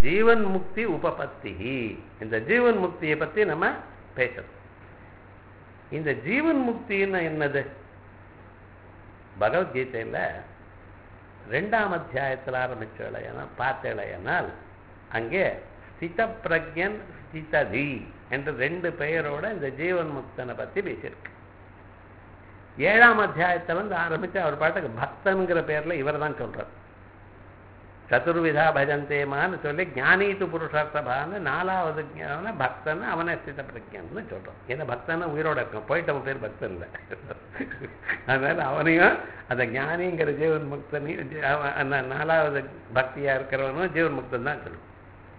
ஜீவன் முக்தி உபபத்தி இந்த ஜீவன் முக்தியை பத்தி நம்ம பேசணும் இந்த ஜீவன் முக்தின்னா என்னது பகவத்கீதையில ரெண்டாம் அத்தியாயத்தில் ஆரம்பிச்சலையனா பார்த்தலையனால் அங்கே ஸ்தித பிரஜன் ஸ்திததி என்று ரெண்டு பெயரோட இந்த ஜீவன் முக்தனை பத்தி பேசியிருக்கு ஏழாம் அத்தியாயத்தை வந்து ஆரம்பிச்சு அவர் பாட்டுக்கு பக்தனுங்கிற பேர்ல இவர் தான் சொல்றார் சதுர்விதா பஜந்தேமான்னு சொல்லி ஞானீத்து புருஷார்த்தபான்னு நாலாவது ஞான பக்தன் அவனை ஸ்தித பிரஜன்னு சொல்றோம் ஏன்னா பக்தன்னா உயிரோட இருக்கும் போயிட்டவன் பேர் பக்தன் இல்லை அதனால அவனையும் அந்த ஞானிங்கிற ஜீவன் முக்தனையும் ஜீ- அவன் அந்த நாலாவது பக்தியா இருக்கிறவனும் ஜீவன் முக்தன் தான் சொல்லுவோம்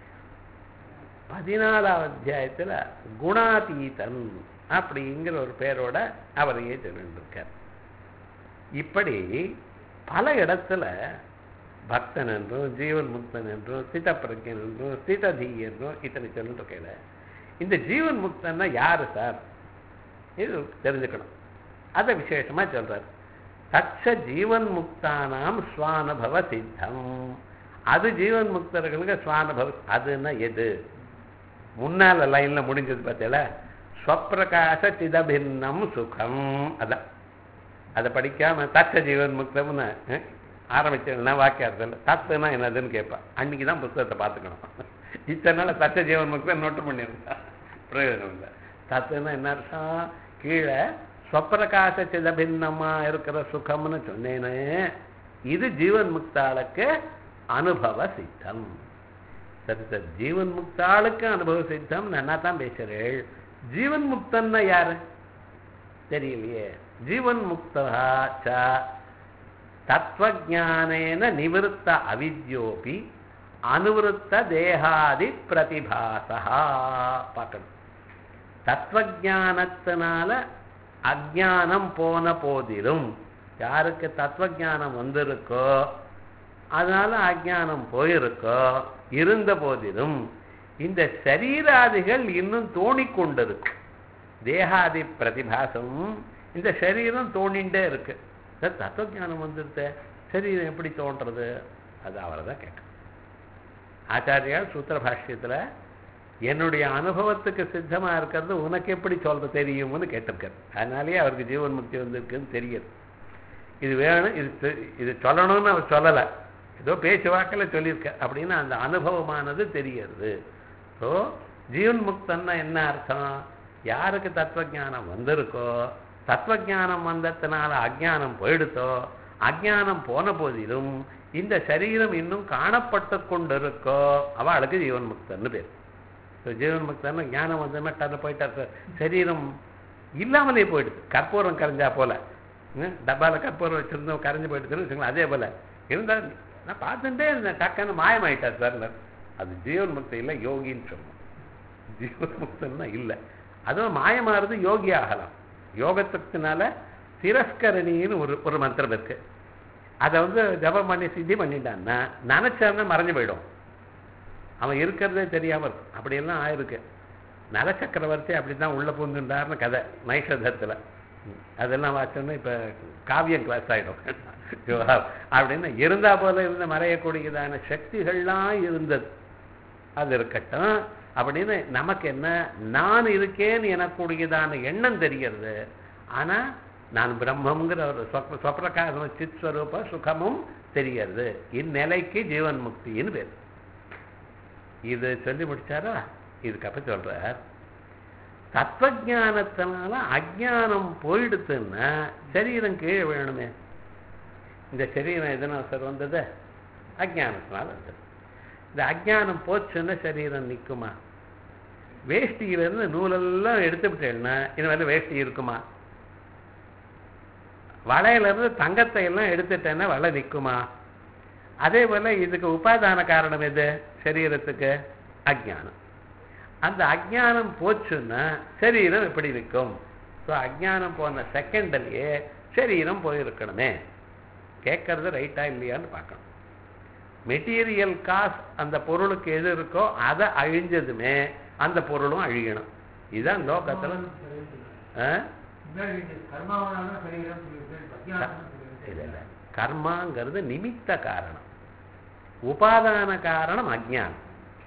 பதினாலாவது அத்தியாயத்துல குணாதீதன் அப்படிங்கிற ஒரு பேரோட அவரையே சொல்லிட்டு இருக்கார் இப்படி பல இடத்துல பக்தன் என்றும் ஜீவன் முக்தன் என்றும் ஸ்தித பிரஜன் என்றும் ஸ்திததி என்றும் இத்தனை சொல்லிட்டு இருக்கையில இந்த ஜீவன் முக்தன்னா யாரு சார் இது தெரிஞ்சுக்கணும் அதை விசேஷமா சொல்றார் தச்ச ஜீவன் முக்தானாம் ஸ்வானுபவ சித்தம் அது ஜீவன் முக்தர்களுக்கு ஸ்வானுபவ அதுன்னா எது முன்னால லைன்ல முடிஞ்சது பார்த்தீங்களா ஸ்வப்பிரகாச சிதபின்னம் சுகம் அதான் அதை படிக்காம தச்ச ஜீவன் முக்தம்னு அஹ், ஆரம்பிச்சேன்னா வாக்கியார்த்தம் தத்துனா என்னதுன்னு கேட்பேன் அன்னைக்கு தான் புத்தகத்தை பார்த்துக்கணும் இத்தனை நாள் தச்ச ஜீவன் முக்தம் நோட்டு பண்ணியிருந்தா பிரயோஜனம் இல்லை தத்துனா என்ன அர்த்தம் கீழே ஸ்வப்பிரகாச சிதபின்னமா இருக்கிற சுகம்னு சொன்னேன்னு இது ஜீவன் முக்தாளுக்கு அனுபவ சித்தம் சரி சார் ஜீவன் முக்தாளுக்கு அனுபவ சித்தம் நன்னா தான் பேசுறேள் ஜீவன் முக்தன்னா யாரு தெரியலையே ஜீவன் முக்தா ச தத்துவஜானேன நிவிருத்த அவித்யோபி அனுவருத்த தேகாதி பிரதிபாசா பார்க்கணும் தத்துவஜானத்தினால அஜானம் போன போதிலும் யாருக்கு தத்துவஜானம் வந்திருக்கோ அதனால அஜானம் போயிருக்கோ இருந்த போதிலும் இந்த சரீராதிகள் இன்னும் தோணிக்கொண்டிருக்கு தேகாதி பிரதிபாசம் இந்த சரீரம் தோணிண்டே இருக்கு சார் தத்துவஜானம் வந்துருத்த சரீரம் எப்படி தோன்றது அது அவரை தான் கேட்க ஆச்சாரியார் சூத்திர பாஷ்யத்துல என்னுடைய அனுபவத்துக்கு சித்தமா இருக்கிறது உனக்கு எப்படி சொல்ற தெரியும்னு கேட்டிருக்காரு அதனாலேயே அவருக்கு ஜீவன் முக்தி வந்திருக்குன்னு தெரியுது இது வேணும் இது தெ- இது சொல்லணும்னு அவர் சொல்லலை ஏதோ பேச்சுவாக்கில் சொல்லியிருக்க அப்படின்னு அந்த அனுபவமானது தெரியுது ஸோ ஜீவன் முக்தன்னா என்ன அர்த்தம் யாருக்கு தத்துவஞானம் வந்திருக்கோ தத்துவஞானம் வந்ததுனால அஜ்ஞானம் போயிடுத்தோ அஜ்ஞானம் போன போதிலும் இந்த சரீரம் இன்னும் காணப்பட்டு கொண்டிருக்கோ அவளுக்கு ஜீவன் முக்தன்னு பேர் ஸோ ஜீவன் முக்தன்னு ஞானம் வந்ததுன்னா டன்னு போயிட்டா ச- சரீரம் இல்லாமலே போயிடுது கற்பூரம் கரைஞ்சா போல ம், டப்பால கற்பூரம் வச்சிருந்தோம் கரைஞ்சு போயிடுதுன்னு வச்சுக்கோங்களேன் அதே போல இருந்தால் நான் பார்த்துட்டே இருந்தேன் டக்குன்னு மாயமாயிட்டார் சார் அது ஜீவன் முக்தி இல்லை யோகின்னு சொன்னோம் ஜீவன் முக்தன்னா இல்லை அதுவும் மாயமாறது யோகி ஆகலாம் யோகத்துக்குனால திரஸ்கரணின்னு ஒரு ஒரு மந்திரம் இருக்கு அதை வந்து ஜபம் பண்ணி சித்தி பண்ணிட்டான்னா நினைச்சான்னா மறைஞ்சு போயிடும் அவன் இருக்கிறதே தெரியாம இருக்கும் அப்படியெல்லாம் ஆயிருக்கு நல சக்கரவர்த்தி அப்படிதான் உள்ள பூந்துட்டார்னு கதை நைஷதத்துல ம். அதெல்லாம் வாச்சோன்னா இப்ப காவியம் கிளாஸ் ஆயிடும் அப்படின்னு இருந்தா போல இருந்த மறையக்கூடியதான சக்திகள்லாம் இருந்தது அது இருக்கட்டும் அப்படின்னு நமக்கு என்ன நான் இருக்கேன்னு எனக்கூடியதான எண்ணம் தெரிகிறது ஆனா நான் பிரம்மங்கிற ஒரு சொப்ப சொப்பிரகாசம் சித் ஸ்வரூப சுகமும் தெரிகிறது இந்நிலைக்கு ஜீவன் முக்தின்னு பேர் இது சொல்லி முடிச்சாரா இதுக்கப்புறம் சொல்றார் தத்துவஜானத்தினால அஜ்ஞானம் போயிடுத்துன்னா சரீரம் கீழே வேணுமே இந்த சரீரம் எதனால் சார் வந்தது அஜ்ஞானத்தினால வந்தது இந்த அஜ்ஞானம் போச்சுன்னா சரீரம் நிற்குமா வேஷ்டியிலிருந்து நூலெல்லாம் எடுத்து விட்டேன்னா இனிமேல் வேஷ்டி இருக்குமா வளையிலிருந்து தங்கத்தை எல்லாம் எடுத்துட்டேன்னா வலை நிற்குமா அதே போல இதுக்கு உபாதான காரணம் எது சரீரத்துக்கு அஜ்ஞானம் அந்த அஜ்ஞானம் போச்சுன்னா சரீரம் எப்படி நிற்கும் ஸோ அஜ்ஞானம் போன செகண்ட்லயே சரீரம் போயிருக்கணுமே கேட்கறது ரைட்டா இல்லையான்னு பார்க்கணும் மெட்டீரியல் காசு அந்த பொருளுக்கு எது இருக்கோ அதை அழிஞ்சதுமே அந்த பொருளும் அழியணும் இதுதான் லோகத்துல ஆ? கர்மாவனால சரீரம் சொல்லியிருக்கேன் பிரஜானம் இல்ல இல்ல கர்மாங்கிறது நிமித்த காரணம் உபாதான காரணம் அஜ்ஞானம்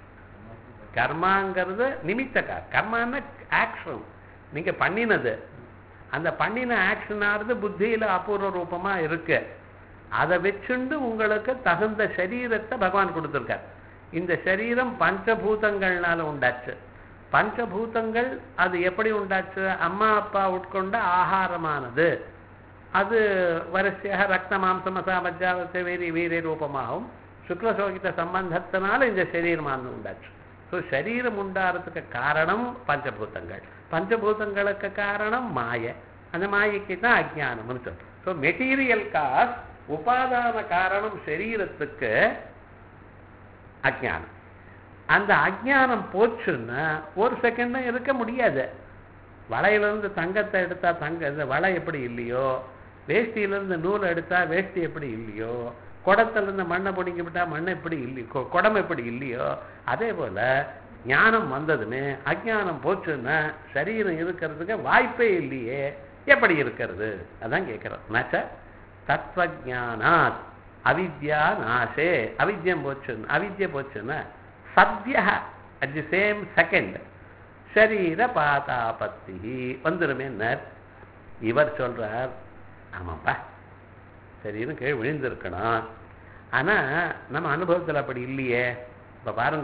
கர்மாங்கிறது நிமித்தக்கா கர்மான்னா ஆக்ஷன் நீங்க பண்ணினது அந்த பண்ணின ஆக்ஷனானது புத்தியில அபூர்வ ரூபமா இருக்கு அதை வச்சுண்டு உங்களுக்கு தகுந்த சரீரத்தை பகவான் கொடுத்துருக்கார் இந்த சரீரம் பஞ்சபூதங்கள்னால உண்டாச்சு பஞ்சபூதங்கள் அது எப்படி உண்டாச்சு அம்மா அப்பா உட்கொண்ட ஆகாரமானது அது வரிசையாக ரக்த மாம்ச மசா மஜ்ஜாவத்தை வீரி வீரிய ரூபமாகவும் சுக்லசோகித சம்பந்தத்தினால இந்த சரீரமானது உண்டாச்சு ஸோ சரீரம் உண்டாகிறதுக்கு காரணம் பஞ்சபூதங்கள் பஞ்சபூதங்களுக்கு காரணம் மாய அந்த மாயைக்கு தான் அஜ்ஞானம்னு சொல்றோம் ஸோ மெட்டீரியல் காஸ் உபாதான காரணம் சரீரத்துக்கு அஜ்ஞானம் அந்த அஜ்ஞானம் போச்சுன்னா ஒரு செகண்டும் இருக்க முடியாது வளையிலிருந்து தங்கத்தை எடுத்தா தங்க இந்த வளை எப்படி இல்லையோ வேஷ்டியிலிருந்து நூல் எடுத்தா வேஷ்டி எப்படி இல்லையோ குடத்திலிருந்து மண்ணை பிடிங்கி விட்டா மண் எப்படி இல்லையோ குடம் எப்படி இல்லையோ அதே போல ஞானம் வந்ததுமே அஜ்ஞானம் போச்சுன்னா சரீரம் இருக்கிறதுக்கு வாய்ப்பே இல்லையே எப்படி இருக்கிறது அதான் கேட்கிறோம் நச்ச தத்துவஜானாத் அவித்யா நாசே அவித்யம் போச்சுன்னு அவித்ய போச்சுன்னா சத்ய அட் தி சேம் செகண்ட் சரீர பாதாபத்தி வந்துருமே இவர் சொல்றார் ஆமாப்பா சரீரம் கீழே விழுந்திருக்கணும் ஆனா நம்ம அனுபவத்தில் அப்படி இல்லையே இப்ப பாருங்க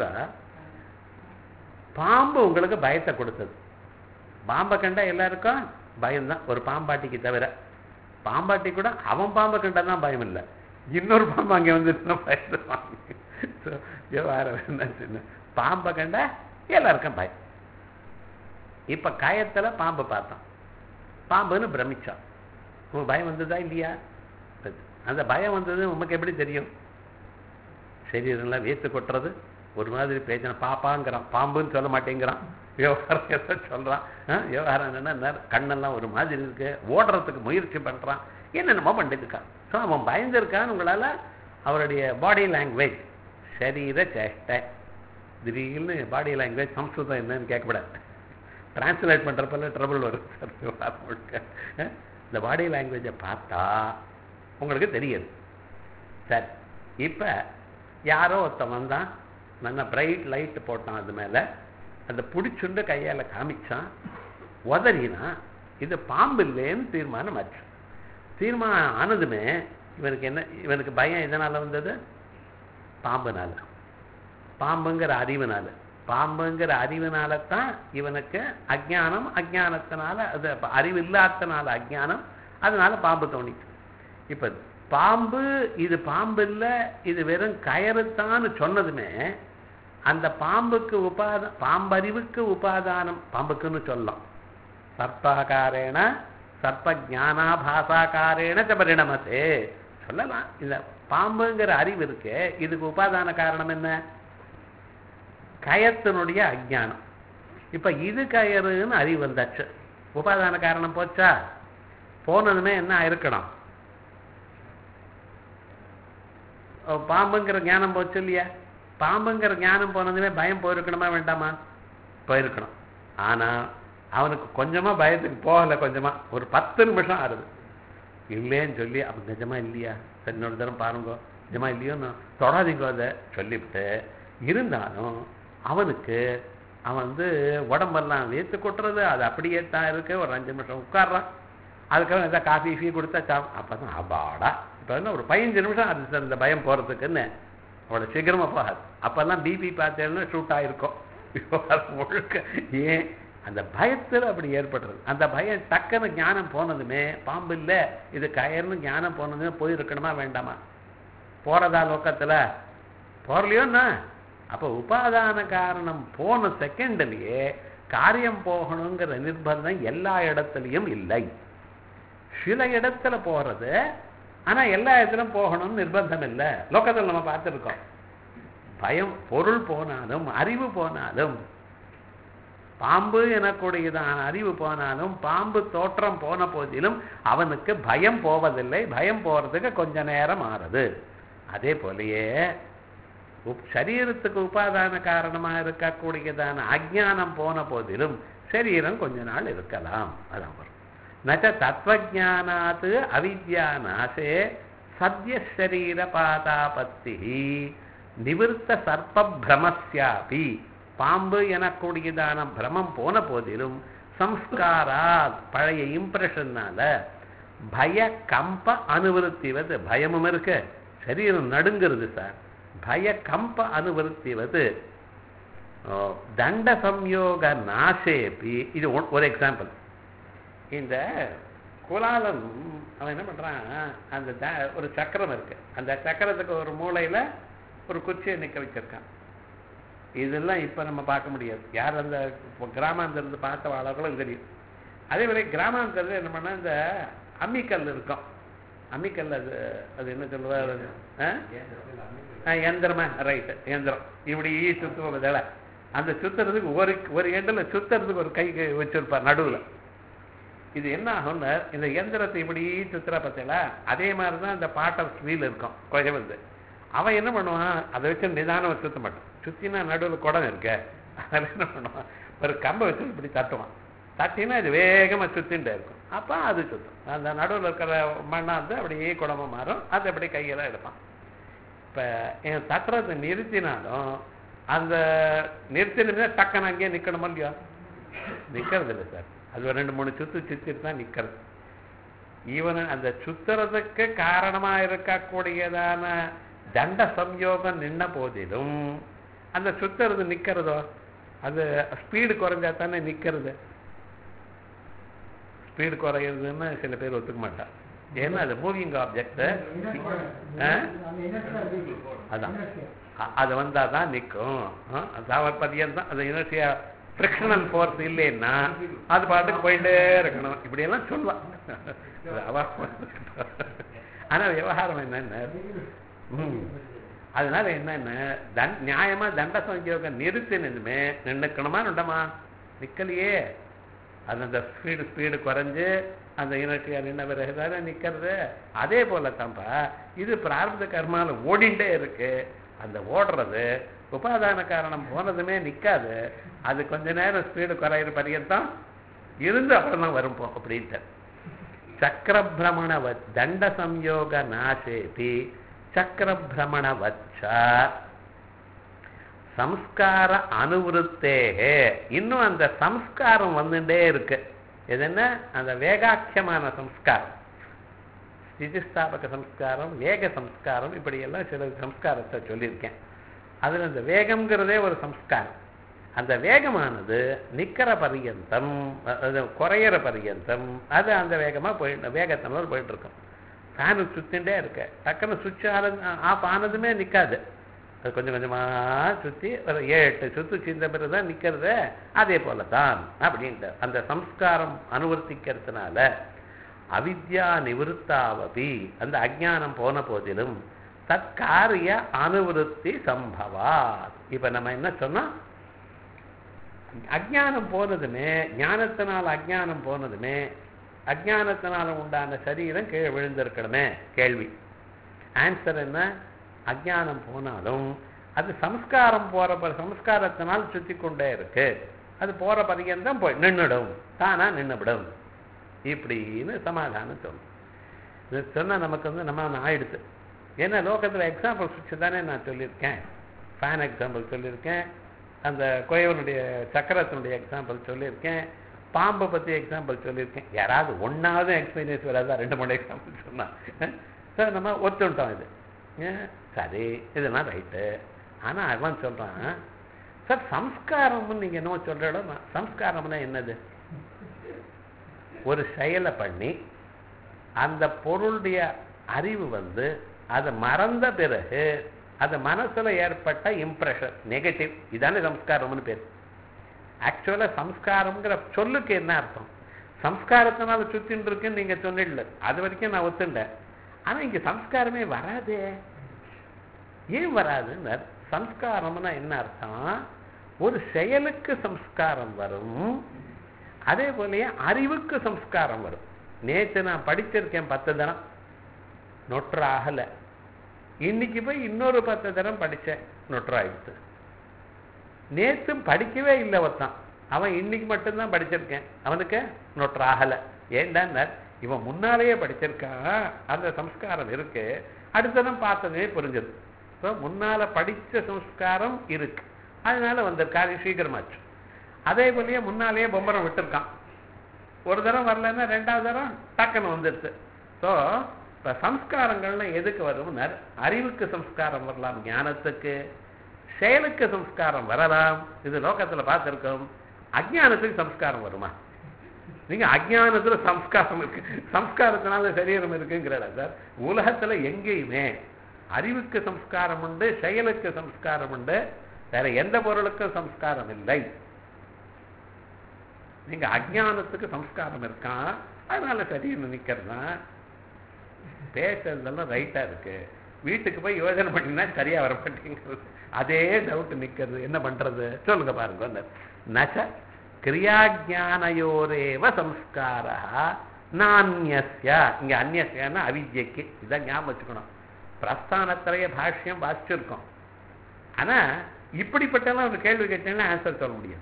பாம்பு உங்களுக்கு பயத்தை கொடுத்தது பாம்பை கண்டா எல்லாருக்கும் பயம்தான் ஒரு பாம்பாட்டிக்கு தவிர பாம்பாட்டி கூட அவன் பாம்பை கண்டா தான் பயம் இல்லை இன்னொரு பாம்பு அங்கே வந்துருந்தா பயந்துருவாங்க So, விவகாரம் என்ன பாம்பை கண்டா எல்லாருக்கும் பயம் இப்ப கயத்துல பாம்பு பார்த்தோம் பாம்புன்னு பிரமிச்சான் உனக்கு பயம் வந்ததா இல்லையா அந்த பயம் வந்தது உமக்கு எப்படி தெரியும் சரீரம்லாம் வேத்து கொட்டுறது ஒரு மாதிரி பேசின பாப்பாங்கிறான் பாம்புன்னு சொல்ல மாட்டேங்கிறான் விவகாரம் ஏதோ சொல்றான் ஆ, விவகாரம் என்னன்னா நெ- கண்ணெல்லாம் ஒரு மாதிரி இருக்கு ஓடுறதுக்கு முயற்சி பண்றான் என்னென்னமோ பண்ணிட்டு இருக்கான் ஸோ அவன் பயந்துருக்கான்னு உங்களால அவருடைய பாடி லாங்குவேஜ் சரீர சேஷ்டை திடீர்னு பாடி லாங்குவேஜ் சம்ஸ்கிருதம் என்னன்னு கேட்கக்கூடாது டிரான்ஸ்லேட் பண்றப்பல ட்ரபிள் வரும் விவகாரம் முழுக்க. அஹ், இந்த பாடி லாங்குவேஜை பார்த்தா உங்களுக்கு தெரியுது சரி இப்போ யாரோ ஒருத்தன் வந்தான் நல்ல பிரைட் லைட் போட்டான் அது மேலே அதை பிடிச்சுண்டு கையால் காமிச்சான் உதறினா இது பாம்பு இல்லைன்னு தீர்மானம் ஆச்சு தீர்மானம் ஆனதுமே இவனுக்கு என்ன இவனுக்கு பயம் எதனால் வந்தது பாம்புனால பாம்புங்கிற அறிவுனால பாம்புங்கிற அறிவுனால தான் இவனுக்கு அஜ்ஞானம் அஜ்ஞானத்தினால அது அப்ப அறிவு இல்லாதனால அஜ்ஞானம் அதனால பாம்பு தோணிச்சு இப்ப பாம்பு இது பாம்பு இல்ல இது வெறும் கயறுத்தான்னு சொன்னதுமே அந்த பாம்புக்கு உபாத பாம்பறிவுக்கு உபாதானம் பாம்புக்குன்னு சொல்லலாம் சர்ப்பாகாரேன சர்ப்ப ஞானாபாசாக்காரேன ச பரிணமத்தே சொல்லலாம் இந்த பாம்புங்கிற அறிவு இருக்கே இதுக்கு உபாதான காரணம் என்ன கயத்தினுடைய அஜ்ஞானம் இப்ப இது கயறுன்னு அறிவு வந்தாச்சு உபாதான காரணம் போச்சா போனதுமே என்ன இருக்கணும் ஓ, பாம்புங்கிற ஞானம் போச்சு இல்லையா பாம்புங்கிற ஞானம் போனதுமே பயம் போயிருக்கணுமா வேண்டாமா போயிருக்கணும் ஆனா அவனுக்கு கொஞ்சமா பயத்துக்கு போகல கொஞ்சமா ஒரு பத்து நிமிஷம் ஆறுது இல்லைன்னு சொல்லி அப்ப நிஜமா இல்லையா சரி இன்னொரு தரம் பாருங்க நிஜமா இல்லையோன்னு தொடாதீங்க அதை சொல்லிவிட்டு இருந்தாலும் அவனுக்கு அவன் வந்து உடம்பெல்லாம் வேத்து கொட்டுறது அது அப்படியே தான் இருக்கு ஒரு அஞ்சு நிமிஷம் உட்கார்றான் அதுக்கப்புறம் ஏதாவது காஃபி ஃபீ கொடுத்தா சா அப்பதான் அப்பாடா இப்போ என்ன ஒரு பதினஞ்சு நிமிஷம் அது சார் இந்த பயம் போறதுக்குன்னு அவ்வளோ சீக்கிரமா போகாது அப்பெல்லாம் பிபி பார்த்தேன்னா ஷூட் ஆயிருக்கும் விவகாரம் முழுக்க ஏன் அந்த பயத்துல அப்படி ஏற்படுறது அந்த பயம் டக்குன்னு ஞானம் போனதுமே பாம்பு இல்ல இது கயர்னு ஞானம் போனதுமே போயிருக்கணுமா வேண்டாமா போறதா லோக்கத்துல போறலையோன்னா அப்ப உபாதான காரணம் போன செகண்ட்லயே காரியம் போகணுங்கிற நிர்பந்தம் எல்லா இடத்துலயும் இல்லை சில இடத்துல போறது ஆனா எல்லா இடத்துலயும் போகணும்னு நிர்பந்தம் இல்லை லோக்கத்தில் நம்ம பார்த்துருக்கோம் பயம் பொருள் போனாலும் அறிவு போனாலும் பாம்பு எனக்கூடியதான அறிவு போனாலும் பாம்பு தோற்றம் போன போதிலும் அவனுக்கு பயம் போவதில்லை பயம் போறதுக்கு கொஞ்ச நேரம் ஆறுது அதே போலயே உப்- சரீரத்துக்கு உபாதான காரணமா இருக்கக்கூடியதான அஜ்ஞானம் போன போதிலும் சரீரம் கொஞ்ச நாள் இருக்கலாம் அதான் வரும் நச்ச தத்துவஜானாத் அவித்யா நாசே சத்ய சரீர பாதாபத்தி நிவிருத்த சர்ப்ப பிரமஸ்யாபி பாம்பு எனக்கூடியதான பிரமம் போன போதிலும் சம்ஸ்காரா பழைய இம்ப்ரெஷன்னால பய கம்ப அனுவருத்திவது பயமும் இருக்கு சரீரம் நடுங்கிறது சார் பய கம்ப அனுவருத்திவது ஓ, தண்ட சம்யோக நாசேபி இது ஒ- ஒரு எக்ஸாம்பிள் இந்த குலாலன் அவன் என்ன பண்றான் அந்த த- ஒரு சக்கரம் இருக்கு அந்த சக்கரத்துக்கு ஒரு மூலையில ஒரு குச்சியை நிக்க வச்சிருக்கான் இதெல்லாம் இப்ப நம்ம பார்க்க முடியாது யார் அந்த இப்போ கிராமாந்திரத்து பார்த்த வாழர்களும் தெரியும் அதே மாதிரி கிராமாந்தரத்தில் என்ன பண்ணா இந்த அம்மிக்கல் இருக்கும் அம்மிக்கல் அது அது என்ன சொல்லுவார் அது ஆ? ஆ, எந்திரமா ரைட்டு எந்திரம் இப்படி சுத்துவோம் பதில அந்த சுத்துறதுக்கு ஒரு ஒரு எண்டில் சுத்துறதுக்கு ஒரு கை வச்சிருப்பார் நடுவுல இது என்ன ஆகும்னா இந்த எந்திரத்தை இப்படி சுத்துறா பார்த்தீங்களா அதே மாதிரி தான் இந்த பாட்டர் வீல் இருக்கும் குழந்தை அவன் என்ன பண்ணுவான் அதை வச்சு நிதானம் சுத்த மாட்டான் சுத்தினா நடுவில் குடம் இருக்க அதில் என்ன பண்ணுவான் ஒரு கம்பை வச்சு இப்படி தட்டுவான் தட்டினா இது வேகமாக சுத்தின்ட்டு இருக்கும் அப்போ அது சுத்தும் அந்த நடுவில் இருக்கிற மண்ணாந்து அப்படியே குடமா மாறும் அது அப்படியே கையெல்லாம் எடுப்பான் இப்போ என் தட்டுறதை நிறுத்தினாலும் அந்த நிறுத்தினா டக்குன்னு அங்கேயே நிற்கணுமா இல்லையா நிற்கிறது இல்லை சார் அது ஒரு ரெண்டு மூணு சுத்து சுத்திட்டு தான் நிற்கிறது ஈவன் அந்த சுத்துறதுக்கு காரணமா இருக்கக்கூடியதான தண்ட சம்யோகம் நின்ன போதிலும் அந்த சுத்துறது நிக்கிறதோ அது ஸ்பீடு குறைஞ்சா தானே நிக்கிறது ஸ்பீடு குறையிறதுன்னு சில பேர் ஒத்துக்க மாட்டான் ஏன்னா அது மூவிங் ஆப்ஜெக்ட் அதான் அ- அது வந்தா தான் நிற்கும் தாவர் பதியம் தான் அந்த இனர்சியா ஃப்ரிக்ஷனல் ஃபோர்ஸ் இல்லைன்னா அது பாட்டுக்கு போயிட்டே இருக்கணும் இப்படியெல்லாம் சொல்லுவான் அது அவ ஆனா விவகாரம் என்னன்னு ம். அதனால என்னன்னு தன் நியாயமா தண்ட சங்கயோகம் நிறுத்தினுமே நின்னுக்கணுமா நின்றமா நிக்கலையே அது அந்த ஸ்பீடு ஸ்பீடு குறைஞ்சு அந்த இனர்ச்சியா நின்ன பிறகு தானே நிக்கிறது அதே போல தான்ப்பா இது பிரார்த்த கர்மால ஓடிண்டே இருக்கு அந்த ஓடுறது உபாதான காரணம் போனதுமே நிக்காது அது கொஞ்ச நேரம் ஸ்பீடு குறையிற பரியந்தான் இருந்து அப்புறம் தான் வரும் போ அப்படின்ட்டு சக்கரபிரமணவத் தண்ட சம்யோக நாசேபி சக்கரபிரமணவச்ச சம்ஸ்கார அனுவருத்தேகே இன்னும் அந்த சம்ஸ்காரம் வந்துட்டே இருக்கு இது என்ன அந்த வேகாக்கியமான சம்ஸ்காரம் ஸ்திதிஸ்தாபக சம்ஸ்காரம் வேக சம்ஸ்காரம் இப்படியெல்லாம் சில சம்ஸ்காரத்தை சொல்லியிருக்கேன் அதில் இந்த வேகம்ங்கிறதே ஒரு சம்ஸ்காரம் அந்த வேகமானது நிக்கிற பரியந்தம் அது குறையிற பரியந்தம் அது அந்த வேகமா போயிட்டு வேகத்தினால போயிட்டு இருக்கும் ஃபேனு சுத்திண்டே இருக்கு டக்குன்னு சுவிட்ச் ஆஃப் ஆனதுமே நிக்காது அது கொஞ்சம் கொஞ்சமா சுத்தி ஒரு ஏழு எட்டு சுத்து சிந்த பிறகு தான் நிக்கிறது அதே போல தான் அப்படின்ட்டு அந்த சம்ஸ்காரம் அனுவர்த்திக்கிறதுனால அவித்யா நிவிருத்தாவபி அந்த அஜ்ஞானம் போன போதிலும் தற்காரிய அனுவருத்தி சம்பவா இப்ப நம்ம என்ன சொன்னோம் அஜ்ஞானம் போனதுமே ஞானத்தினால் அஜ்ஞானம் போனதுமே அஜ்ஞானத்தினால உண்டான சரீரம் கீழே விழுந்திருக்கணுமே கேள்வி ஆன்சர் என்ன அஜ்ஞானம் போனாலும் அது சம்ஸ்காரம் போற ப- சம்ஸ்காரத்தினால் சுத்தி கொண்டே இருக்கு அது போற பரியந்தம் போய் நின்றுடும் தானா நின்றுவிடும் இப்படின்னு சமாதானம் சொல்லும் இது சொன்னா நமக்கு வந்து நம்ம ஆயிடுது ஏன்னா லோகத்துல எக்ஸாம்பிள் சுவிட்ச் தானே நான் சொல்லியிருக்கேன் ஃபேன் எக்ஸாம்பிள் சொல்லியிருக்கேன் அந்த கோயவனுடைய சக்கரத்தினுடைய எக்ஸாம்பிள் சொல்லியிருக்கேன் பாம்பை பத்தி எக்ஸாம்பிள் சொல்லியிருக்கேன் யாராவது ஒன்னாவது எக்ஸ்பீரியன்ஸ் வராதா ரெண்டு மூணு எக்ஸாம்பிள் சொன்னா சார் நம்ம ஒத்துட்டோம் இது ஏன், சரி இதெல்லாம் ரைட்டு ஆனா அவன் சொல்றான் சார் சம்ஸ்காரம்னு நீங்க என்ன சொல்றோம் சம்ஸ்காரம்னா என்னது ஒரு செயலை பண்ணி அந்த பொருளுடைய அறிவு வந்து அதை மறந்த பிறகு அது மனசுல ஏற்பட்ட இம்ப்ரெஷன் நெகட்டிவ் இதானே சம்ஸ்காரம்னு பேர் ஆக்சுவலா சம்ஸ்காரம்ங்கிற சொல்லுக்கு என்ன அர்த்தம் சம்ஸ்காரத்தினால சுத்தின்னு இருக்குன்னு நீங்க சொன்னிடல அது வரைக்கும் நான் ஒத்துண்டேன் ஆனா இங்க சம்ஸ்காரமே வராதே ஏன் வராதுன்னு சம்ஸ்காரம்னா என்ன அர்த்தம் ஒரு செயலுக்கு சம்ஸ்காரம் வரும் அதே போலயே அறிவுக்கு சம்ஸ்காரம் வரும் நேற்று நான் படிச்சிருக்கேன் பத்து தரம் நொற்று ஆகல இன்னைக்கு போய் இன்னொரு பத்து தரம் படிச்சேன் நொற்று ஆயிடுச்சு நேத்து படிக்கவே இல்லை ஒருத்தன் அவன் இன்னைக்கு மட்டும்தான் படிச்சிருக்கேன் அவனுக்கு நொற்று ஆகல ஏன்டான்னா இவன் முன்னாலேயே படிச்சிருக்கான் அந்த சம்ஸ்காரம் இருக்கு அடுத்ததும் பார்த்ததே புரிஞ்சது ஸோ முன்னால படிச்ச சம்ஸ்காரம் இருக்கு அதனால வந்த காரியம் சீக்கிரமாச்சு அதே போலயே முன்னாலேயே பொம்பரம் விட்டுருக்கான் ஒரு தரம் வரலன்னா ரெண்டாவது தரம் டக்குன்னு வந்துடுது ஸோ இப்போ சம்ஸ்காரங்கள்லாம் எதுக்கு வரும் அறிவுக்கு சம்ஸ்காரம் வரலாம் ஞானத்துக்கு செயலுக்கு சம்ஸ்காரம் வரலாம் இது லோகத்துல பார்த்துருக்கோம் அஜ்ஞானத்துக்கு சம்ஸ்காரம் வருமா நீங்க அஜ்ஞானத்துல சம்ஸ்காரம் இருக்கு சம்ஸ்காரத்தினால சரீரம் இருக்குங்கிறடா சார் உலகத்துல எங்கேயுமே அறிவுக்கு சம்ஸ்காரம் உண்டு செயலுக்கு சம்ஸ்காரம் உண்டு வேற எந்த பொருளுக்கும் சம்ஸ்காரம் இல்லை நீங்க அஜ்ஞானத்துக்கு சம்ஸ்காரம் இருக்கான் அதனால சரீரம் நிக்கிறது தான் பேசுறதெல்லாம் ரைட்டா இருக்கு வீட்டுக்கு போய் யோசனை பண்ணினா சரியா வர மாட்டேங்கிறது அதே டவுட் நிக்கிறது என்ன பண்றது சொல்லுங்க பாருங்க அந்த நச்ச கிரியாஜானயோரேவ சம்ஸ்கார நானியஸ்ய இங்க அந்நியஸ்யன்னா அவித்யக்கு இதான் ஞாபகம் வச்சுக்கணும் பிரஸ்தானத்திரைய பாஷ்யம் வாசிச்சிருக்கோம் ஆனா இப்படிப்பட்டெல்லாம் ஒரு கேள்வி கேட்டீங்கன்னா ஆன்சர் சொல்ல முடியாது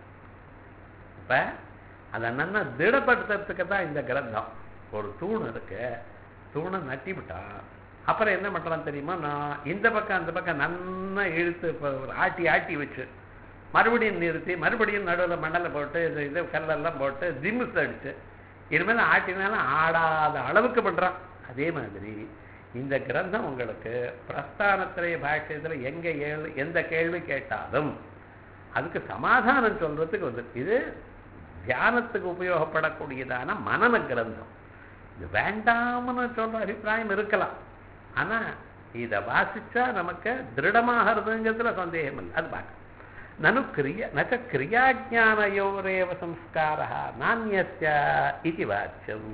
இப்ப அதை நன்னா திடப்படுத்துறதுக்கு தான் இந்த கிரந்தம் ஒரு தூண் இருக்கு தூணை நட்டி விட்டான் அப்புறம் என்ன பண்றான் தெரியுமா நான் இந்த பக்கம் அந்த பக்கம் நன்னா இழுத்து இப்ப ஒரு ஆட்டி ஆட்டி வச்சு மறுபடியும் நிறுத்தி மறுபடியும் நடுவில் மணலை போட்டு இது இது கல்லெல்லாம் போட்டு ஜிம்மிஸ் அடிச்சு இனிமேல் ஆட்டினாலும் ஆடாத அளவுக்கு பண்றான் அதே மாதிரி இந்த கிரந்தம் உங்களுக்கு பிரஸ்தானத்திரைய பாஷ்யத்தில் எங்க ஏழு எந்த கேள்வி கேட்டாலும் அதுக்கு சமாதானம் சொல்றதுக்கு வந்து இது தியானத்துக்கு உபயோகப்படக்கூடியதான மனன கிரந்தம் இது வேண்டாம்னு சொல்ற அபிப்பிராயம் இருக்கலாம் ஆனா இதை வாசிச்சா நமக்கு திருடமாகிறதுங்கிறதுல சந்தேகம் இல்லை அது பார்க்க நனு கிரிய நச்ச கிரியாஜானயோரேவ சம்ஸ்கார நானியஸ்ய இது வாச்சியம்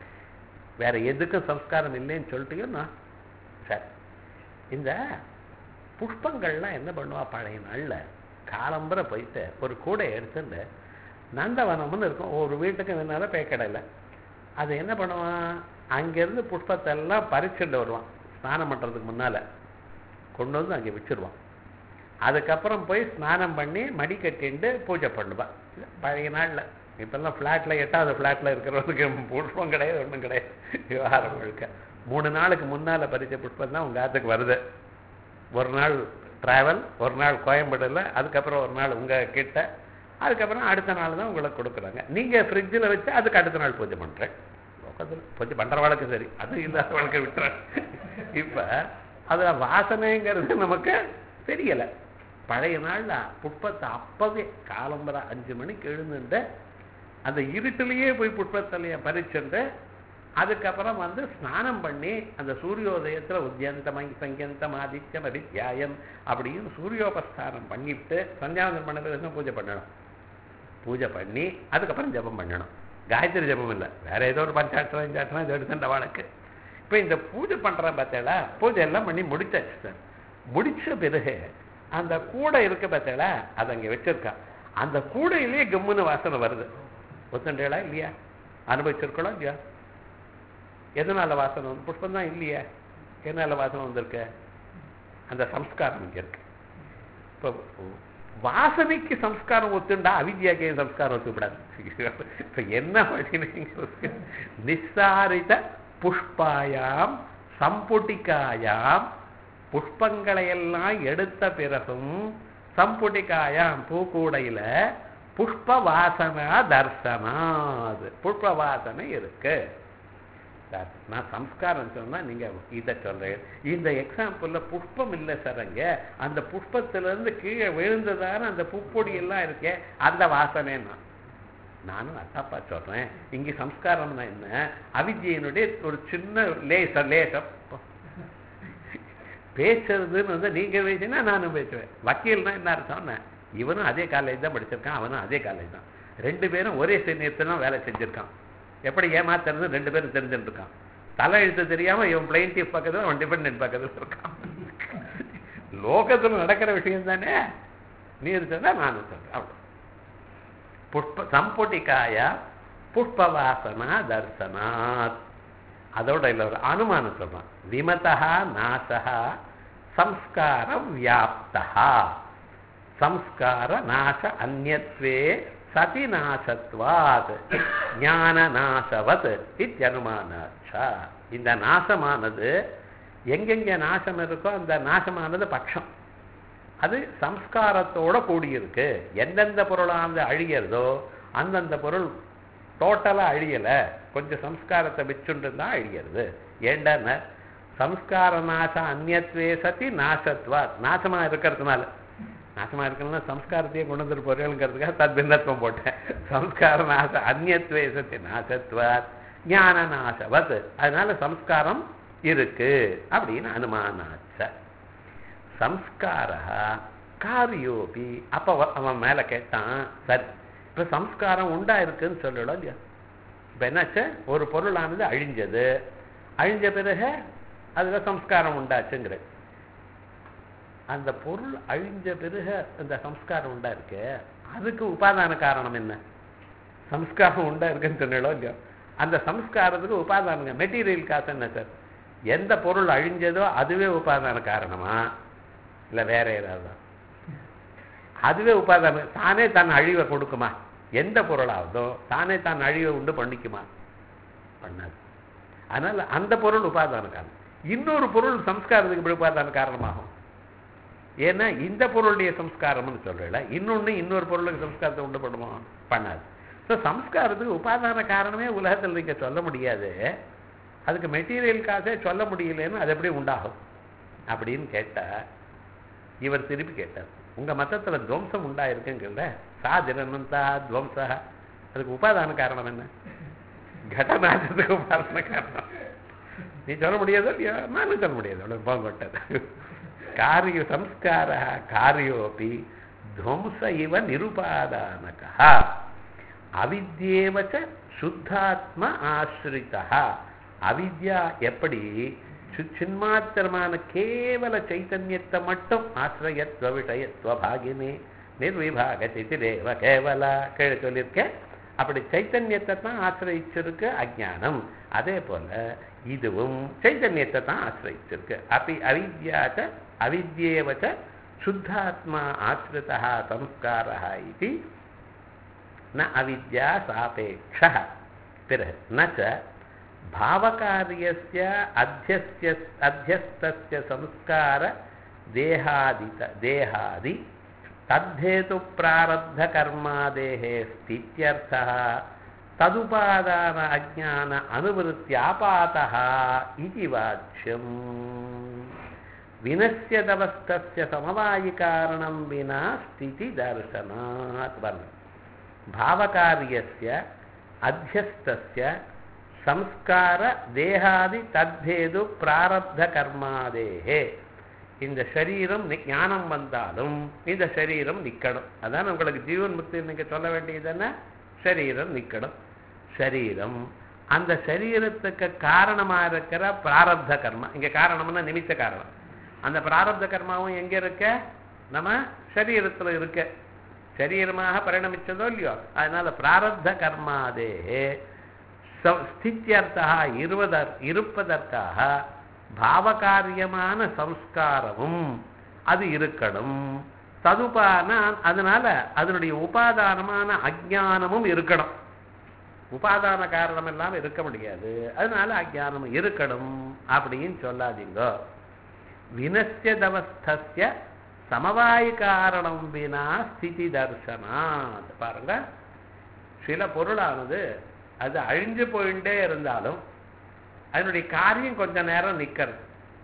வேற எதுக்கும் சம்ஸ்காரம் இல்லைன்னு சொல்லிட்டீங்கன்னா சரி இந்த புஷ்பங்கள்லாம் என்ன பண்ணுவா பழைய நாள்ல காலம்பரை போயிட்டு ஒரு கூடை எடுத்துட்டு நந்தவனம்னு இருக்கும் ஒரு வீட்டுக்கு முன்னால பேக்கடையில் அது என்ன பண்ணுவான் அங்கேருந்து புஷ்பத்தை எல்லாம் பறிச்சுட்டு வருவான் ஸ்நானம் பண்ணுறதுக்கு முன்னால் கொண்டு வந்து அங்கே வச்சிருவான் அதுக்கப்புறம் போய் ஸ்நானம் பண்ணி மடி கட்டிண்டு பூஜை பண்ணுவான் இது பழைய நாளில் இப்போல்லாம் ஃப்ளாட்டில் எட்டாவது ஃப்ளாட்டில் இருக்கிறவனுக்கு புஷ்பம் கிடையாது ஒன்றும் கிடையாது விவகாரம் முழுக்க மூணு நாளுக்கு முன்னால் பறித்த புஷ்பம் தான் உங்கள் ஆத்துக்கு வருது ஒரு நாள் ட்ராவல் ஒரு நாள் கோயம்பேடுல அதுக்கப்புறம் ஒரு நாள் உங்கள் கிட்ட அதுக்கப்புறம் அடுத்த நாள் தான் உங்களுக்கு கொடுக்குறாங்க நீங்கள் ஃப்ரிட்ஜில் வச்சு அதுக்கு அடுத்த நாள் பூஜை பண்ணுறேன் லோகத்தில் பூஜை பண்ணுறவளுக்கு சரி அது இல்லாதவளுக்கு விட்டுறேன் இப்போ அதில் வாசனைங்கிறது நமக்கு தெரியலை பழைய நாளில் புட்பத்தை அப்பவே காலம்பரை அஞ்சு மணிக்கு எழுந்துட்டு அந்த இருட்டிலேயே போய் புட்பத்தலையை பறிச்சுட்டு அதுக்கப்புறம் வந்து ஸ்நானம் பண்ணி அந்த சூரியோதயத்தில் உத்தியந்தம் சங்கியந்தம் ஆதித்யம் அபித்தியாயம் அப்படின்னு சூரியோபஸ்தானம் பண்ணிவிட்டு சந்தியாவந்தம் பண்ண பிறகு பூஜை பண்ணணும் பூஜை பண்ணி அதுக்கப்புறம் ஜெபம் பண்ணணும் காயத்ரி ஜெபம் இல்லை வேற ஏதோ ஒரு பஞ்சாட்சரம் இஞ்சாட்சரம் இது எடுத்துட்ட வழக்கு இப்போ இந்த பூஜை பண்ணுறேன் பார்த்தேடா பூஜை எல்லாம் பண்ணி முடிச்சாச்சு சார் முடிச்ச பிறகு அந்த கூடை இருக்கு பார்த்தேடா அதை அங்கே வச்சிருக்கா அந்த கூடையிலேயே கம்முன்னு வாசனை வருது ஒத்துண்டேடா இல்லையா அனுபவிச்சிருக்கலாம் இல்லையா எதனால வாசனை வந்து புஷ்பம் தான் இல்லையே எதனால வாசனை வந்திருக்கு அந்த சம்ஸ்காரம் இங்கே இருக்கு இப்போ வாசனைக்கு சம்ஸ்காரம் ஒத்துண்டா அவித்யாக்கே சம்ஸ்காரம் ஒத்துக்கூடாது இப்போ என்ன பண்ணினீங்க நிஸ்ஸாரித புஷ்பாயாம் சம்புட்டிக்காயாம் புஷ்பங்களை எல்லாம் எடுத்த பிறகும் சம்புட்டிக்காயாம் பூக்கூடையில புஷ்ப வாசனா தர்சனாது புஷ்ப வாசனை இருக்கு சார் நான் சம்ஸ்காரம் சொன்னா நீங்க இதை சொல்றேன் இந்த எக்ஸாம்பிள்ல புஷ்பம் இல்லை சார் அங்க அந்த புஷ்பத்துல இருந்து கீழே விழுந்ததான அந்த புப்பொடி எல்லாம் இருக்கே அந்த வாசனைன்னா நானும் அத்தாப்பா சொல்றேன் இங்க சம்ஸ்காரம்னா என்ன அவித்யினுடைய ஒரு சின்ன லேசம் லேசம் பேசுறதுன்னு வந்து நீங்க பேசினா நானும் பேசுவேன் வக்கீல்னா என்ன அர்த்தம்னா இவனும் அதே காலேஜ் தான் படிச்சிருக்கான் அவனும் அதே காலேஜ் தான் ரெண்டு பேரும் ஒரே சீனியத்தில் தான் வேலை செஞ்சிருக்கான் எப்படி ஏமாத்துறது ரெண்டு பேரும் தெரிஞ்சுட்டு இருக்கான் தலை எழுத்து தெரியாம இவன் பிளைன்டிஃப் பக்கத்துல அவன் டிபெண்ட் பக்கத்துல இருக்கான் லோகத்துல நடக்கிற விஷயம் தானே நீ சொன்னா நானும் சொல்றேன் அவ்வளோ புஷ்ப சம்புட்டிக்காய புஷ்பவாசனா தர்சனாத் அதோட இல்லை ஒரு அனுமானம் சொல்றான் விமதா நாசா சம்ஸ்கார வியாப்தா சம்ஸ்கார நாச அந்நத்வே சதி நாசத்வாத் ஞான நாசவத் இத்தியனுமானாச்சா இந்த நாசமானது எங்கெங்க நாசம் இருக்கோ அந்த நாசமானது பட்சம் அது சம்ஸ்காரத்தோட கூடியிருக்கு எந்தெந்த பொருளானது அழியறதோ அந்தந்த பொருள் டோட்டலாக அழியலை கொஞ்சம் சம்ஸ்காரத்தை வச்சுட்டு தான் அழியிறது ஏண்டான சம்ஸ்கார நாசம் அந்நியத்வே சதி நாசத்வா நாசமா இருக்கிறதுனால நாசமா இருக்கணும்னா சம்ஸ்காரத்தையே கொண்டு வந்துட்டு போறேங்கிறதுக்காக தத்பின்னத்துவம் போட்டேன் சம்ஸ்கார நாச அந்நியத்வே சதி நாசத்வா ஞான நாசவத் அதனால சம்ஸ்காரம் இருக்கு அப்படின்னு அனுமானாச்ச சம்ஸ்கார காரியோபி அப்ப அவ- அவன் மேல கேட்டான் சரி இப்ப சம்ஸ்காரம் உண்டா இருக்குன்னு சொல்லலாம் இல்லையா இப்ப என்னாச்சு ஒரு பொருளானது அழிஞ்சது அழிஞ்ச பிறகு அதுல சம்ஸ்காரம் உண்டாச்சுங்கிற அந்த பொருள் அழிஞ்ச பிறகு அந்த சம்ஸ்காரம் உண்டா இருக்கு அதுக்கு உபாதான காரணம் என்ன சம்ஸ்காரம் உண்டா இருக்குன்னு சொன்னீங்களோ இல்லையோ அந்த சம்ஸ்காரத்துக்கு உபாதானங்க மெட்டீரியல் காசு என்ன சார் எந்த பொருள் அழிஞ்சதோ அதுவே உபாதான காரணமா இல்லை வேற ஏதாவது அதுவே உபாதான தானே தன் அழிவை கொடுக்குமா எந்த பொருளாவதோ தானே தான் அழிவை உண்டு பண்ணிக்குமா பண்ணாது அதனால அந்த பொருள் உபாதான காரணம் இன்னொரு பொருள் சம்ஸ்காரத்துக்கு இப்படி உபாதான காரணமாகும் ஏன்னா இந்த பொருளுடைய சம்ஸ்காரம்னு சொல்லல இன்னொன்னு இன்னொரு பொருளுக்கு சம்ஸ்காரத்தை உண்டு பண்ணுமா பண்ணாது ஸோ சம்ஸ்காரத்துக்கு உபாதான காரணமே உலகத்தில் நீங்க சொல்ல முடியாது அதுக்கு மெட்டீரியல் காசே சொல்ல முடியலன்னு அது எப்படி உண்டாகும் அப்படின்னு கேட்டா இவர் திருப்பி கேட்டார் உங்க மதத்துல துவம்சம் உண்டாயிருக்குங்கல்ல சாதிரனந்தா துவம்சா அதுக்கு உபாதான காரணம் என்ன கடநாசத்துக்கு உபாதான காரணம் நீ சொல்ல முடியாதோ இல்லையோ நானும் சொல்ல முடியாது அவ்வளவு போங்கொட்டது காரிய சம்ஸ்கார காரியோபி துவம்ச இவ நிருபாதானகா அவித்யேவச்ச சுத்தாத்ம ஆசிரிதா அவித்யா எப்படி சு- சின்மாத்திரமான கேவல சைத்தன்யத்தை மட்டும் ஆசிரியத்துவ விஷயத்துவ பாகினே நிர்விபாக சிதிரேவ கேவலா கீழே சொல்லியிருக்கேன் அப்படி சைத்தன்யத்தை தான் ஆசிரியிச்சிருக்கு அஜானம் அதே போல இதுவும் சைத்தன்யத்தை தான் ஆசிரியிச்சிருக்கு அப்படி அவித்யாச்ச அவித்யேவச்ச சுத்தாத்மா ஆசிரிதா சம்ஸ்காரா இது न अविद्या सापेक्ष பிறகு நச்ச பாவகாரியஸ்ய அத்தியஸ்ய அத்தியஸ்தஸ்ய சம்ஸ்கார தேகாதித தேகாதி தத்தேது பிராரப்த கர்மாதேகே ஸ்தித்யர்த்தः ததுபாதான அஜான அனுவருத்தியாபாதः இது வாச்சியம் வினஸ்யதவஸ்தஸ்ய சமவாயிகாரணம் வினா ஸ்திதி தர்சனாத் வர்ணம் भावकार्यस्य अध्यस्तस्य संस्कार தேகாதி தத்பேது பிராரப்த கர்மாதேகே இந்த சரீரம் நி- ஞானம் வந்தாலும் இந்த சரீரம் நிக்கணும் அதான் உங்களுக்கு ஜீவன் முக்தி நீங்க சொல்ல வேண்டியது என்ன சரீரம் நிக்கணும் சரீரம் அந்த சரீரத்துக்கு காரணமா இருக்கிற பிராரப்த கர்மா இங்க காரணம்னா நிமித்த காரணம் அந்த பிராரப்த கர்மாவும் எங்க இருக்க நம்ம சரீரத்துல இருக்கு சரீரமாக பரிணமிச்சதோ இல்லையோ அதனால பிராரப்த கர்மாதே ச- ஸ்தித்யர்த்தா இருவதற் இருப்பதற்காக பாவகாரியமான சம்ஸ்காரமும் அது இருக்கணும் ததுபான அதனால அதனுடைய உபாதானமான அஜானமும் இருக்கணும் உபாதான காரணம் எல்லாம் இருக்க முடியாது அதனால அஜானம் இருக்கணும் அப்படின்னு சொல்லாதீங்க வினசியதவஸ்திய சமவாய காரணம் வினா ஸ்திதி தர்சனாத் பாருங்க சில பொருளானது அது அழிஞ்சு போயிட்டே இருந்தாலும் அதனுடைய காரியம் கொஞ்ச நேரம் நிக்கிறது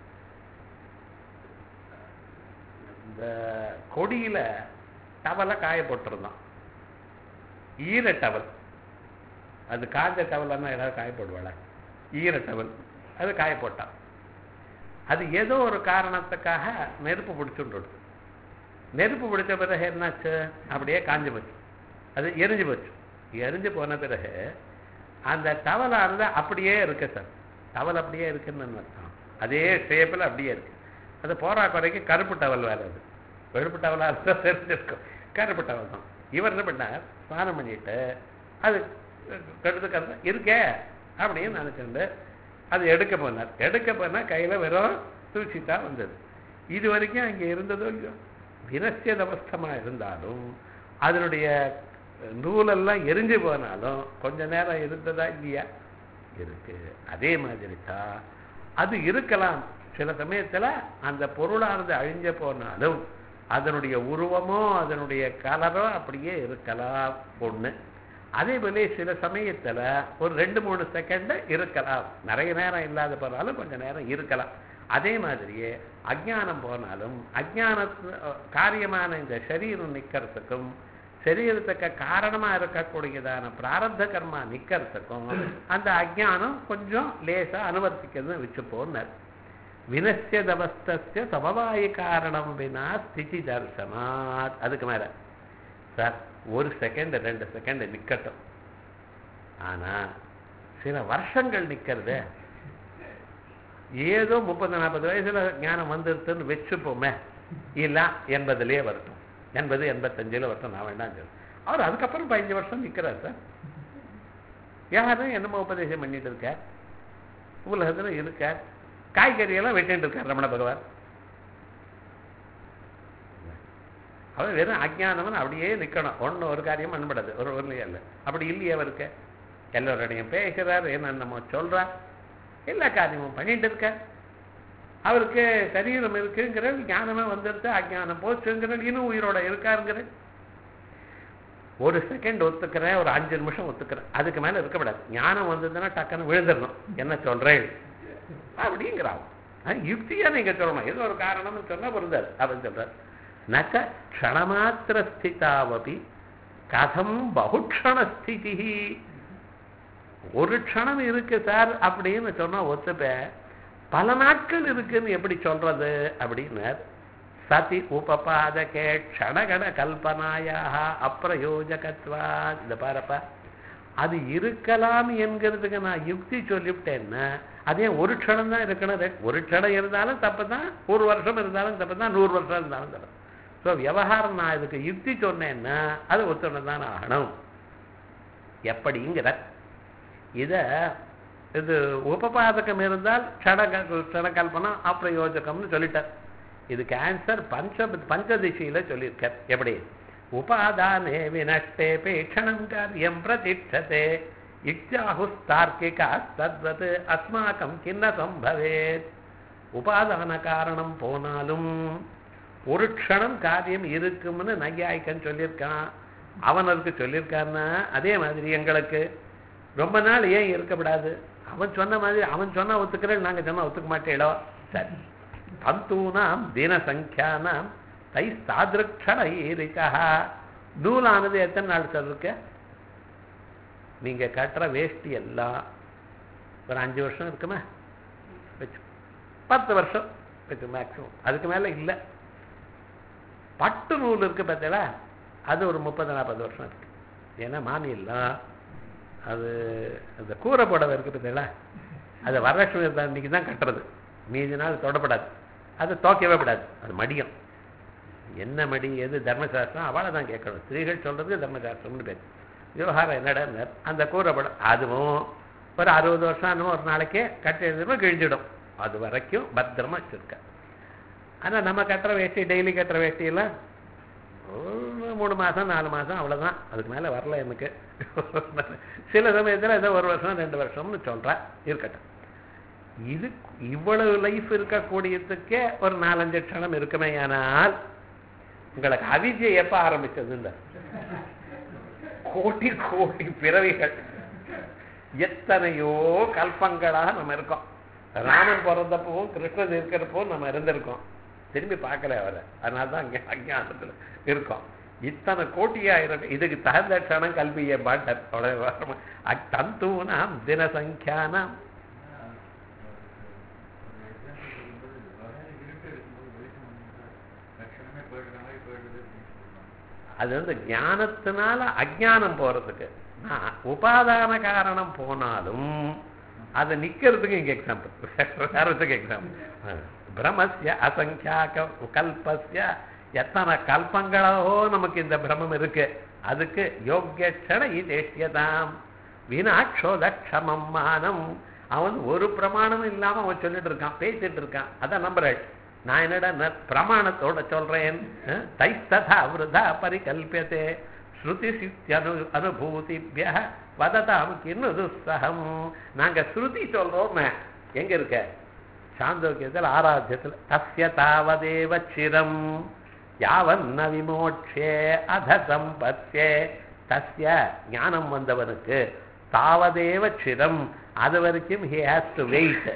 இந்த கொடியில டவலை காய போட்டிருந்தான் ஈர டவல் அது காஞ்ச டவல்னா ஏதாவது காய போடுவாள ஈர டவல் அது காய போட்டான் அது ஏதோ ஒரு காரணத்துக்காக நெருப்பு பிடிச்சுட்டு நெருப்பு பிடிச்ச பிறகு என்னாச்சு அப்படியே காஞ்சு போச்சு அது எரிஞ்சு போச்சு எரிஞ்சு போன பிறகு அந்த டவலானது அப்படியே இருக்கு சார் டவல் அப்படியே இருக்குன்னு அர்த்தம் அதே ஷேப்பில் அப்படியே இருக்கு அது போறா குறைக்கு கருப்பு டவல் வேலை அது வெளுப்பு டவலாக இருந்தால் தெரிஞ்சிருக்கும் கருப்பு டவல் தான் இவர் என்ன பண்ணார் ஸ்நானம் பண்ணிட்டு அது கடுத்து கருத்து இருக்கே அப்படின்னு நினச்சிட்டு அது எடுக்க போனார் எடுக்க போனால் கையில் வெறும் தூசி தான் வந்தது இது வரைக்கும் அங்கே இருந்ததோ இல்லையோ வினசியதவஸ்தமாக இருந்தாலும் அதனுடைய நூலெல்லாம் எரிஞ்சு போனாலும் கொஞ்ச நேரம் இருந்ததா இல்லையா இருக்கு அதே மாதிரி தான் அது இருக்கலாம் சில சமயத்துல அந்த பொருளானது அழிஞ்ச போனாலும் அதனுடைய உருவமோ அதனுடைய கலரோ அப்படியே இருக்கலாம் ஒண்ணு அதே போல சில சமயத்துல ஒரு ரெண்டு மூணு செகண்ட் இருக்கலாம் நிறைய நேரம் இல்லாத போனாலும் கொஞ்சம் நேரம் இருக்கலாம் அதே மாதிரியே அஜ்ஞானம் போனாலும் அஜ்ஞான காரியமான இந்த சரீரம் நிக்கிறதுக்கும் சரீரத்துக்கு காரணமா இருக்கக்கூடியதான பிராரப்த கர்மா நிக்கிறதுக்கும் அந்த அஜ்ஞானம் கொஞ்சம் லேசா அனுவர்த்திக்கிறது வச்சு போனார் வினசியதவஸ்திய சமவாய காரணம் வினா ஸ்திதி தர்சனாத் அதுக்கு மேல சார் ஒரு செகண்ட் ரெண்டு செகண்ட் நிக்கட்டும் ஆனா சில வருஷங்கள் நிக்கிறது ஏதோ முப்பது நாற்பது வயசுல ஞானம் வந்துருதுன்னு வச்சுப்போமே இல்ல எண்பதுலயே வரட்டும் எண்பது எண்பத்தஞ்சுல வரட்டும் நான் வேண்டாம் சொல்லு அவர் அதுக்கப்புறம் பதினஞ்சு வருஷம் நிக்கிறார் சார் யாரும் என்னமோ உபதேசம் பண்ணிட்டு இருக்கார் உலகத்துல இருக்கார் காய்கறியெல்லாம் வெட்டிட்டு இருக்கார் ரமண பகவான் அவர் வெறும் அஜ்ஞானவன் அப்படியே நிக்கணும் ஒண்ணு ஒரு காரியம் பண்ணப்படாது ஒரு ஒரு இல்லை அப்படி இல்லையே அவருக்கு எல்லோருடையும் பேசுறார் என்ன நம்ம சொல்றார் எல்லா காரியமும் பண்ணிட்டு இருக்க அவருக்கு சரீரம் இருக்குங்கிற ஞானமே வந்துருது அஜ்ஞானம் போச்சுங்கிற இன்னும் உயிரோட இருக்காருங்கிற ஒரு செகண்ட் ஒத்துக்கிறேன் ஒரு அஞ்சு நிமிஷம் ஒத்துக்கிறேன் அதுக்கு மேல இருக்கக்கூடாது ஞானம் வந்ததுன்னா டக்குன்னு விழுந்துடணும் என்ன சொல்றேன் அப்படிங்கிறான் அது யுக்தியா நீங்க சொல்லணும் ஏதோ ஒரு காரணம்னு சொன்னா பொருந்தாது அவன் சொல்றார் நச்ச க்ஷணமாத்திர ஸ்திதாவபி கதம் பகுக்ஷண ஸ்திதி ஒரு க்ஷணம் இருக்கு சார் அப்படின்னு சொன்னா ஒத்துப்பேன் பல நாட்கள் இருக்குன்னு எப்படி சொல்றது அப்படின்னார் சதி உபபாதகே க்ஷணகண கல்பனாயாக அப்பிரயோஜகத்வா இந்த பாருப்பா அது இருக்கலாம் என்கிறதுக்கு நான் யுக்தி சொல்லிவிட்டேன்னா அதே ஒரு க்ஷணம் தான் இருக்கணும் ரெ- ஒரு க்ஷணம் இருந்தாலும் தப்பு தான் ஒரு வருஷம் இருந்தாலும் தப்பு தான் நூறு வருஷம் இருந்தாலும் தப்பு ஸோ விவகாரம் நான் இதுக்கு யுக்தி சொன்னேன்னா அது ஒத்துணை தான் ஆகணும் எப்படிங்கிற இத இது உபபாதகம் இருந்தால் க்ஷண க்ஷணகல்பனம் அப்பிரயோஜகம்னு சொல்லிட்டார் இதுக்கு ஆன்சர் பஞ்ச பஞ்சதிசையில சொல்லியிருக்கார் எப்படி உபாதானே வினஷ்டே பேட்சணம் காரியம் பிரதிஷ்டதே இக்ஷாஹுஸ்தார்க்கிகா தத்வத் அஸ்மாக்கம் கிண்ண சம்பவேத் உபாதான காரணம் போனாலும் ஒரு க்ஷணம் காரியம் இருக்கும்னு நையாய்க்கன் சொல்லியிருக்கான் அவனுக்கு சொல்லியிருக்கான்னா அதே மாதிரி எங்களுக்கு ரொம்ப நாள் ஏன் இருக்கப்படாது அவன் சொன்ன மாதிரி அவன் சொன்னா ஒத்துக்கிறேன் நாங்க சொன்னா ஒத்துக்க மாட்டேடோ சரி தந்தூனாம் தின சங்கியானாம் தை சாதிருக்ஷண ஈரிக்கா நூலானது எத்தனை நாள் சார் இருக்கு நீங்க கட்டுற வேஷ்டி எல்லாம் ஒரு அஞ்சு வருஷம் இருக்குமா வச்சு பத்து வருஷம் வச்சு மேக்ஸிமம் அதுக்கு மேல இல்லை பட்டு நூல் இருக்கு பார்த்தீங்களா அது ஒரு முப்பது நாற்பது வருஷம் இருக்கு ஏன்னா மானியெல்லாம் அது அந்த கூரை புடவை இருக்கு பார்த்தீங்களா அது வரலட்சுமி அன்னைக்கு தான் கட்டுறது மீதி நாள் தொடப்படாது அது துவைக்கவே விடாது அது மடியும் என்ன மடி எது தர்மசாஸ்திரம் அவளை தான் கேட்கணும் ஸ்திரீகள் சொல்றதுக்கு தர்மசாஸ்திரம்னு பேர் விவகாரம் என்னடா அந்த கூரை படம் அதுவும் ஒரு அறுபது வருஷம் என்னமோ ஒரு நாளைக்கே கட்டி எழுதுமா கிழிஞ்சிடும் அது வரைக்கும் பத்திரமா வச்சிருக்க ஆனா நம்ம கட்டுற வேஷ்டி டெய்லி கட்டுற வேஷ்டியெல்லாம் ஒரு மூணு மாசம் நாலு மாசம் அவ்வளவுதான் அதுக்கு மேல வரல எனக்கு சில சமயத்துல ஏதோ ஒரு வருஷம் ரெண்டு வருஷம்னு சொல்றா இருக்கட்டும் இது இவ்வளவு லைஃப் இருக்கக்கூடியதுக்கே ஒரு நாலஞ்சு க்ஷணம் இருக்குமே ஆனால் உங்களுக்கு அவிஜை எப்ப ஆரம்பிச்சதுன்னு கோடி கோடி பிறவிகள் எத்தனையோ கல்பங்களாக நம்ம இருக்கோம் ராமன் பிறந்தப்பவும் கிருஷ்ணன் இருக்கிறப்போ நம்ம இருந்திருக்கோம் திரும்பி பார்க்கல அவரை அதனால தான் அங்கே அஞ்ஞானத்தில் இருக்கோம் இத்தனை கோட்டியாயிரம் இதுக்கு தகுந்த க்ஷணம் கல்வியை பாட்டார் தந்தூனாம் தினசங்கியானாம் அது வந்து ஞானத்தினால அஜ்ஞானம் போறதுக்கு நான் உபாதான காரணம் போனாலும் அது நிக்கிறதுக்கு இங்க எக்ஸாம்பிள் வேறதுக்கு எக்ஸாம்பிள் பிரமஸ்ய அசங்கியாக கல்பஸ்ய எத்தனை கல்பங்களோ நமக்கு இந்த பிரமம் இருக்கு அதுக்கு யோக்கிய க்ஷண இதேஷ்யதாம் வினாட்சோதக்ஷமம் மானம் அவன் ஒரு பிரமாணமும் இல்லாம அவன் சொல்லிட்டு இருக்கான் பேசிட்டு இருக்கான் அதான் நம்புறேன் நான் என்னடா ந- பிரமாணத்தோட சொல்றேன் அஹ், தைஸ்ததா விருதா பரிகல்பியதே ஸ்ருதி சித்தியனு அனுபூதிபிய வததாம் கிண்ணு துஸ்ஸகம் நாங்க ஸ்ருதி சொல்றோம் எங்க இருக்க சாந்தோக்கியத்தில் ஆராத்தியத்தில் தஸ்ய தாவதேவ சிரம் யாவன்ன விமோட்சே அத சம்பத்தே தஸ்ய ஞானம் வந்தவனுக்கு தாவதேவ சிரம் அது வரைக்கும் ஹி ஹேஸ் டு வெயிட்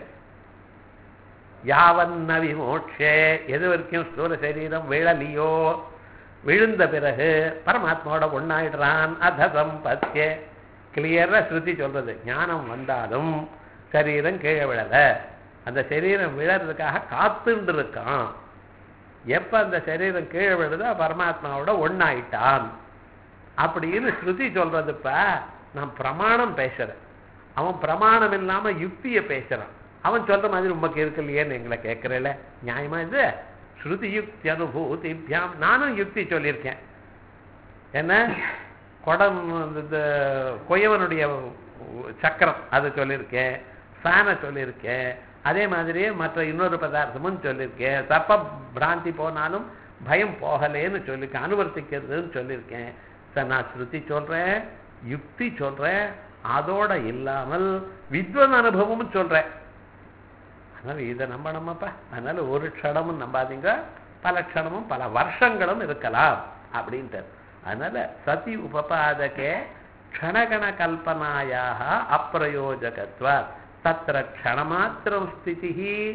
யாவன்ன விமோட்சே எது வரைக்கும் ஸ்தூல சரீரம் விழலியோ விழுந்த பிறகு பரமாத்மாவோட ஒண்ணாயிடுறான் அத சம்பத்திய கிளியரா ஸ்ருதி சொல்றது ஞானம் வந்தாலும் சரீரம் கீழே விழல அந்த சரீரம் விழறதுக்காக காத்துண்டு இருக்கான் எப்ப அந்த சரீரம் கீழே விழுதோ பரமாத்மாவோட ஒண்ணாயிட்டான் அப்படின்னு ஸ்ருதி சொல்றதுப்ப நான் பிரமாணம் பேசுறேன் அவன் பிரமாணம் இல்லாம யுக்தியை பேசுறான் அவன் சொல்ற மாதிரி உமக்கு இருக்கு இல்லையேன்னு எங்களை கேட்கறல நியாயமா இது ஸ்ருதி யுக்தி அனுபூதிபியாம் நானும் யுக்தி சொல்லியிருக்கேன் என்ன குடம் இந்த கொயவனுடைய சக்கரம் அதை சொல்லியிருக்கேன் ஃபேனை சொல்லியிருக்கேன் அதே மாதிரியே மற்ற இன்னொரு பதார்த்தமும் சொல்லியிருக்கேன் தப்ப பிராந்தி போனாலும் பயம் போகலேன்னு சொல்லியிருக்கேன் அனுவர்த்திக்கிறதுன்னு சொல்லியிருக்கேன் சார் நான் ஸ்ருதி சொல்றேன் யுக்தி சொல்றேன் அதோட இல்லாமல் வித்வன் அனுபவமும் சொல்றேன் அதனால இதை நம்பணுமாப்பா அதனால ஒரு க்ஷணமும் நம்பாதீங்க பல க்ஷணமும் பல வருஷங்களும் இருக்கலாம் அப்படின்ட்டு அதனால சதி உபபாதகே க்ஷணகண கல்பனாயாக அப்பிரயோஜகத்வா தத்திர க்ஷணமாத்திரம் ஸ்திதி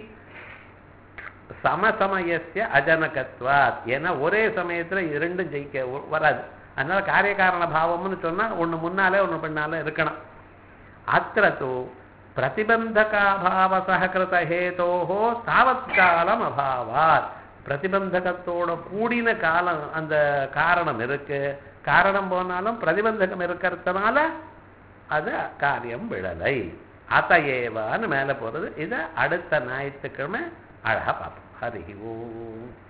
சமசமயசிய அஜனகத்வாத் ஏன்னா ஒரே சமயத்துல இரண்டும் ஜெயிக்க வ- வராது அதனால காரியகாரண பாவம்னு சொன்னா ஒண்ணு முன்னாலே ஒண்ணு பின்னாலே இருக்கணும் அத்திர தூ பிரதிபந்தகாபாவ சககிருத ஹேதோஹோ தாவத்காலம் அபாவாத் பிரதிபந்தகத்தோட கூடின காலம் அந்த காரணம் இருக்கு காரணம் போனாலும் பிரதிபந்தகம் இருக்கிறதுனால அது காரியம் விழலை அதையேவான்னு மேல போறது இதை அடுத்த ஞாயிற்றுக்கிழமை அழகா பார்ப்போம் ஹரி ஓம்